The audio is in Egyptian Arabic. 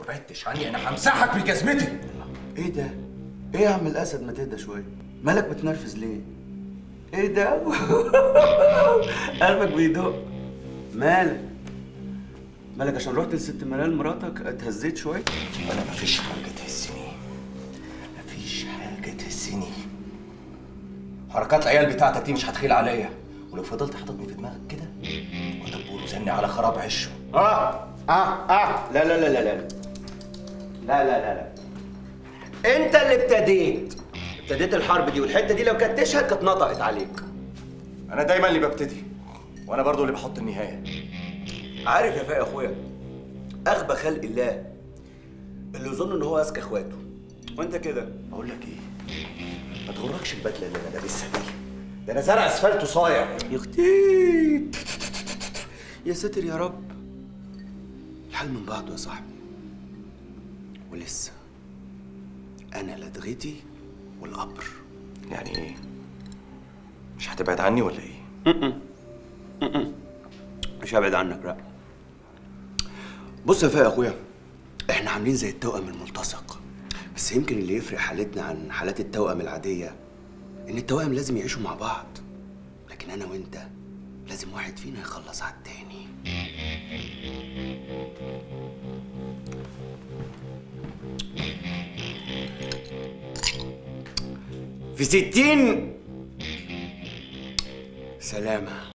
بعدتش عني انا همسحك بجزمتي ايه ده؟ ايه يا عم الاسد ما تهدى شويه؟ مالك بتنرفز ليه؟ ايه ده؟ قلبك بيدق مالك؟ مالك عشان رحت لست منال مراتك اتهزيت شويه؟ انا مفيش حاجه تهزني مفيش حاجه تهزني حركات العيال بتاعتك دي مش هتخيل عليا ولو فضلت حاططني في دماغك كده ودبور وزني على خراب عشه اه اه اه لا لا لا لا لا لا لا لا لا انت اللي ابتديت ابتديت الحرب دي والحته دي لو كانت تشهد كانت نطقت عليك انا دايما اللي ببتدي وانا برضو اللي بحط النهايه عارف يا فاي اخويا اغبى خلق الله اللي يظن ان هو اذكى اخواته وانت كده بقول لك ايه ما تغركش البدله اللي انا لابسها دي ده انا زرع اسفلت صايع يا اختي يا ساتر يا رب الحال من بعضه يا صاحبي ولسه انا لدغتي والقبر يعني ايه مش هتبعد عني ولا ايه مش هبعد عنك لا بص يا فاي يا اخويا احنا عاملين زي التوأم الملتصق بس يمكن اللي يفرق حالتنا عن حالات التوأم العادية ان التوأم لازم يعيشوا مع بعض لكن انا وانت لازم واحد فينا يخلص على التاني في ستين سلامة